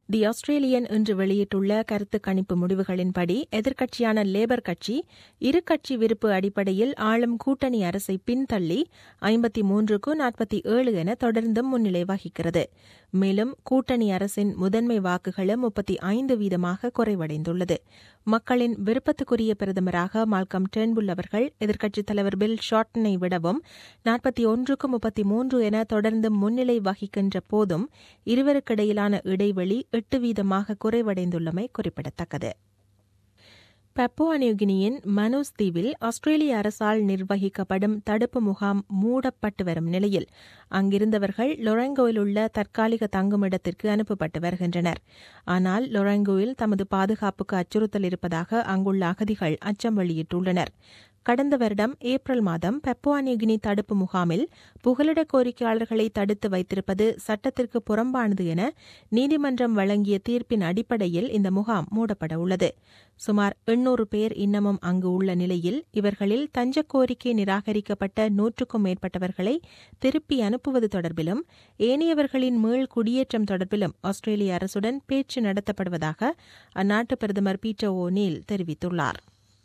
தி Australian இன்று வெளியிட்டுள்ள கருத்து கணிப்பு முடிவுகளின்படி எதிர்க்கட்சியான லேபர் கட்சி இரு கட்சி விருப்பு அடிப்படையில் ஆளும் கூட்டணி அரசை பின்தள்ளி ஐம்பத்தி மூன்றுக்கு நாற்பத்தி ஏழு என தொடர்ந்தும் முன்னிலை வகிக்கிறது மேலும் கூட்டணி அரசின் முதன்மை வாக்குகளும் முப்பத்தி ஐந்து வீதமாக குறைவடைந்துள்ளது மக்களின் விருப்பத்துக்குரிய பிரதமராக மால்கம் டெர்ன்புல் அவர்கள் எதிர்க்கட்சித் தலைவர் பில் ஷார்ட்டனை விடவும் நாற்பத்தி ஒன்றுக்கு முப்பத்தி மூன்று என தொடர்ந்து முன்னிலை வகிக்கின்ற போதும் இருவருக்கிடையிலான இடைவெளி எட்டு வீதமாக குறைவடைந்துள்ளமை குறிப்பிடத்தக்கது பப்புவா நியூகினியின் மனோஸ் தீவில் ஆஸ்திரேலிய அரசால் நிர்வகிக்கப்படும் தடுப்பு முகாம் மூடப்பட்டு வரும் நிலையில் அங்கிருந்தவர்கள் லொரங்கோவில் உள்ள தற்காலிக தங்குமிடத்திற்கு அனுப்பப்பட்டு வருகின்றனர் ஆனால் லொரங்கோவில் தமது பாதுகாப்புக்கு அச்சுறுத்தல் இருப்பதாக அங்குள்ள அகதிகள் அச்சம் வெளியிட்டுள்ளனர் கடந்த வருடம் ஏப்ரல் மாதம் பெப்புவா நியூகினி தடுப்பு முகாமில் புகலிட கோரிக்கையாளர்களை தடுத்து வைத்திருப்பது சட்டத்திற்கு புறம்பானது என நீதிமன்றம் வழங்கிய தீர்ப்பின் அடிப்படையில் இந்த முகாம் மூடப்பட உள்ளது சுமார் எண்ணூறு பேர் இன்னமும் அங்கு உள்ள நிலையில் இவர்களில் தஞ்ச கோரிக்கை நிராகரிக்கப்பட்ட நூற்றுக்கும் மேற்பட்டவர்களை திருப்பி அனுப்புவது தொடர்பிலும் ஏனையவர்களின் மீள் குடியேற்றம் தொடர்பிலும் ஆஸ்திரேலிய அரசுடன் பேச்சு நடத்தப்படுவதாக அந்நாட்டு பிரதமர் பீட்டர் ஓ நீல் தெரிவித்துள்ளார்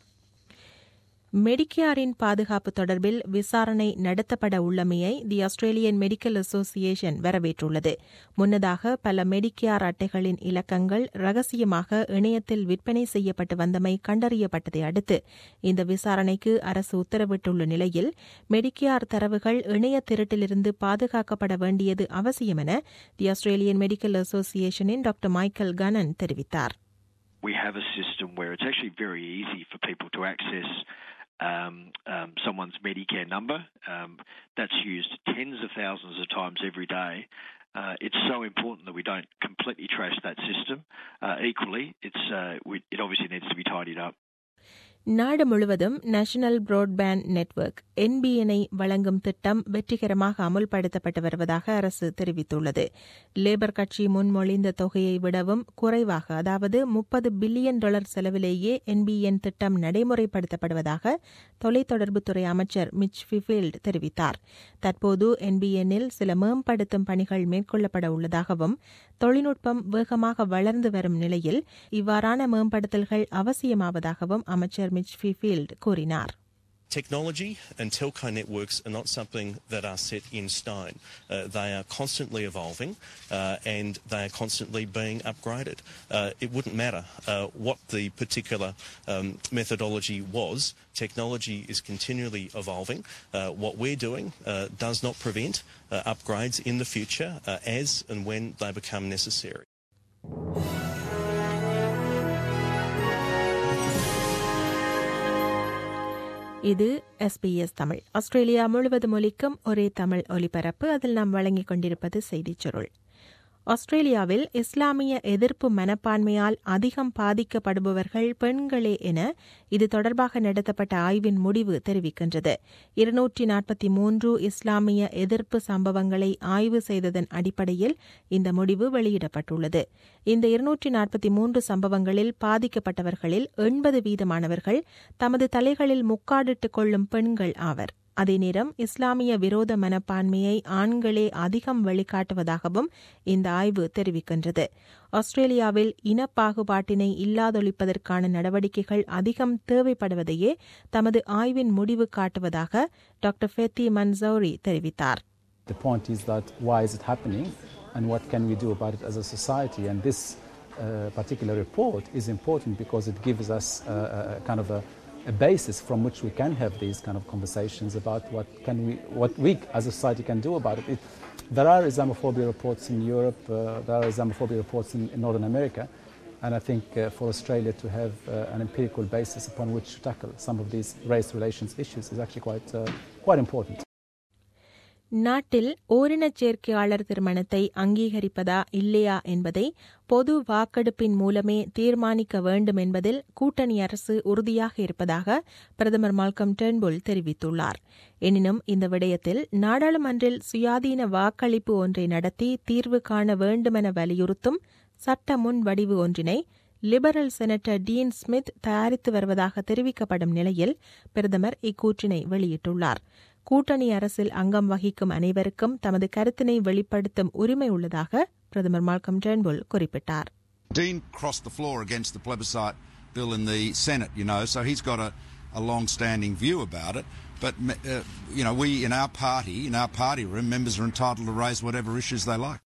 மெடிக்கேரின் பாதுகாப்பு தொடர்பில் விசாரணை நடத்தப்பட உள்ளமையை தி ஆஸ்திரேலியன் மெடிக்கல் அசோசியேஷன் வரவேற்றுள்ளது முன்னதாக பல மெடிக்கேர் அட்டைகளின் இலக்கங்கள் ரகசியமாக இணையத்தில் விற்பனை செய்யப்பட்டு வந்தமை கண்டறியப்பட்டதை அடுத்து இந்த விசாரணைக்கு அரசு உத்தரவிட்டுள்ள நிலையில் மெடிக்கேர் தரவுகள் இணைய திருட்டிலிருந்து பாதுகாக்கப்பட வேண்டியது அவசியம் என தி ஆஸ்திரேலியன் மெடிக்கல் அசோசியேஷனின் டாக்டர் மைக்கேல் கனன் தெரிவித்தார் We have a system where it's actually very easy for people to access um, um, someone's Medicare number. Um, that's used tens of thousands of times every day. Uh, it's so important that we don't completely trash that system. Uh, equally, it's uh, we, it obviously needs to be tidied up. நாடு முழுவதும் national broadband network என்பிஎனை வழங்கும் திட்டம் வெற்றிகரமாக அமுல்படுத்தப்பட்டு வருவதாக அரசு தெரிவித்துள்ளது labour கட்சி முன்மொழிந்த தொகையை விடவும் குறைவாக அதாவது முப்பது பில்லியன் டாலர் செலவிலேயே என்பிஎன் திட்டம் நடைமுறைப்படுத்தப்படுவதாக தொலைத்தொடர்புத்துறை அமைச்சர் மிச் ஃபிஃபீல்ட் தெரிவித்தார் தற்போது என்பிஎன்னில் சில மேம்படுத்தும் பணிகள் மேற்கொள்ளப்பட உள்ளதாகவும் தொழில்நுட்பம் வேகமாக வளர்ந்து வரும் நிலையில் இவ்வாறான மேம்படுத்தல்கள் அவசியமாவதாகவும் அமைச்சர் மிச் ஃபிஃபீல்ட் கூறினார் Technology and telco networks are not something that are set in stone. Uh, they are constantly evolving uh, and they are constantly being upgraded. Uh, it wouldn't matter what the particular um, methodology was. Technology is continually evolving. what we're doing does not prevent upgrades in the future as and when they become necessary. இது SBS Tamil Australia முழுவதும் ஒலிக்கும் ஒரே தமிழ் ஒலிபரப்பு அதில் நாம் வழங்கிக் கொண்டிருப்பது செய்திச் சுருள் ஆஸ்திரேலியாவில் இஸ்லாமிய எதிர்ப்பு மனப்பான்மையால் அதிகம் பாதிக்கப்படுபவர்கள் பெண்களே என இது தொடர்பாக நடத்தப்பட்ட ஆய்வின் முடிவு தெரிவிக்கின்றது இருநூற்றி நாற்பத்தி மூன்று இஸ்லாமிய எதிர்ப்பு சம்பவங்களை ஆய்வு செய்ததன் அடிப்படையில் இந்த முடிவு வெளியிடப்பட்டுள்ளது இந்த இருநூற்றி நாற்பத்தி மூன்று சம்பவங்களில் பாதிக்கப்பட்டவர்களில் எண்பது வீதமானவர்கள் தமது தலைகளில் முக்காடிட்டுக் கொள்ளும் பெண்கள் ஆவர் அதே நேரம் இஸ்லாமிய விரோத மனப்பான்மையை ஆண்களே அதிகம் வெளிக்காட்டுவதாகவும் இந்த ஆய்வு தெரிவிக்கின்றது ஆஸ்திரேலியாவில் இனப்பாகுபாட்டினை இல்லாதொழிப்பதற்கான நடவடிக்கைகள் அதிகம் தேவைப்படுவதையே தமது ஆய்வின் முடிவு காட்டுவதாக டாக்டர் ஃபெத்தி மன்சௌரி தெரிவித்தார் The point is that why is it happening and what can we do about it as a society? And this uh, particular report is important because it gives us uh, a kind of a a basis from which we can have these kind of conversations about what can we, what we as a society can do about it. it there are Islamophobia reports in Europe, uh, there are Islamophobia reports in, in Northern America, and I think uh, for Australia to have uh, an empirical basis upon which to tackle some of these race relations issues is actually quite, quite important. நாட்டில் ஓரினச் சேர்க்கையாளர் திருமணத்தை அங்கீகரிப்பதா இல்லையா என்பதை பொது வாக்கெடுப்பின் மூலமே தீர்மானிக்க வேண்டும் என்பதில் கூட்டணி அரசு உறுதியாக இருப்பதாக பிரதமர் மால்கம் டெர்ன்புல் தெரிவித்துள்ளார் எனினும் இந்த விடயத்தில் நாடாளுமன்றில் சுயாதீன வாக்களிப்பு ஒன்றை நடத்தி தீர்வு காண வேண்டுமென வலியுறுத்தும் சட்ட முன் வடிவு ஒன்றினை லிபரல் செனட்டர் டீன் ஸ்மித் தயாரித்து வருவதாக தெரிவிக்கப்படும் நிலையில் பிரதமர் இக்கூற்றினை வெளியிட்டுள்ளார் கூட்டணி அரசில் அங்கம் வகிக்கும் அனைவருக்கும் தமது கருத்தினை வெளிப்படுத்தும் உரிமை உள்ளதாக பிரதமர் மால்கம் டேர்ன்புல் குறிப்பிட்டார் Dean crossed the floor against the plebiscite bill in the Senate, you know, so he's got a, a long standing view about it. But, uh, you know, we in our party, in our party room, members are entitled to raise whatever issues they like.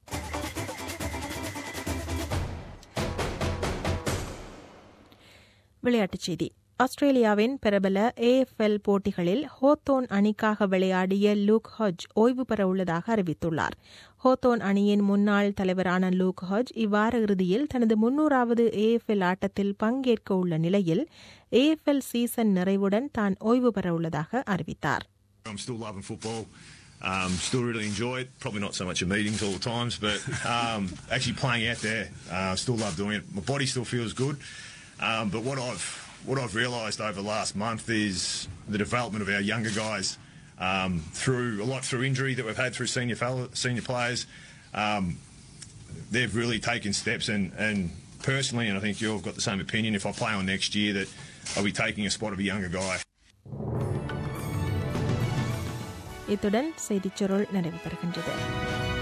விளையாட்டுச் செய்தி ஆஸ்திரேலியாவின் பிரபல AFL போட்டிகளில் ஹோத்தோன் அணிக்காக விளையாடிய look ஹஜ் ஓய்வு பெற உள்ளதாக அறிவித்துள்ளார் ஹோத்தோன் அணியின் முன்னாள் தலைவரான லூக் ஹஜ் இவ்வார இறுதியில் தனது முன்னூறாவது ஏஎஃப்எல் ஆட்டத்தில் பங்கேற்க உள்ள நிலையில் ஏஎஃப்எல் சீசன் நிறைவுடன் தான் ஓய்வு பெற உள்ளதாக அறிவித்தார் I'm still loving football. Um, still really enjoy it. Probably not so much at meetings all the times, but um, actually playing out there, uh, still love doing it. My body still feels good. Um, but what I've what I've realised over the last month is the development of our younger guys um, through a lot through injury that we've had through senior fellow, senior players. Um, they've really taken steps, and, and personally, and I think you've got the same opinion. If I play on next year, that I'll be taking a spot of a younger guy. இத்துடன் செய்திச் சுருள் நிறைவு பெறுகின்றது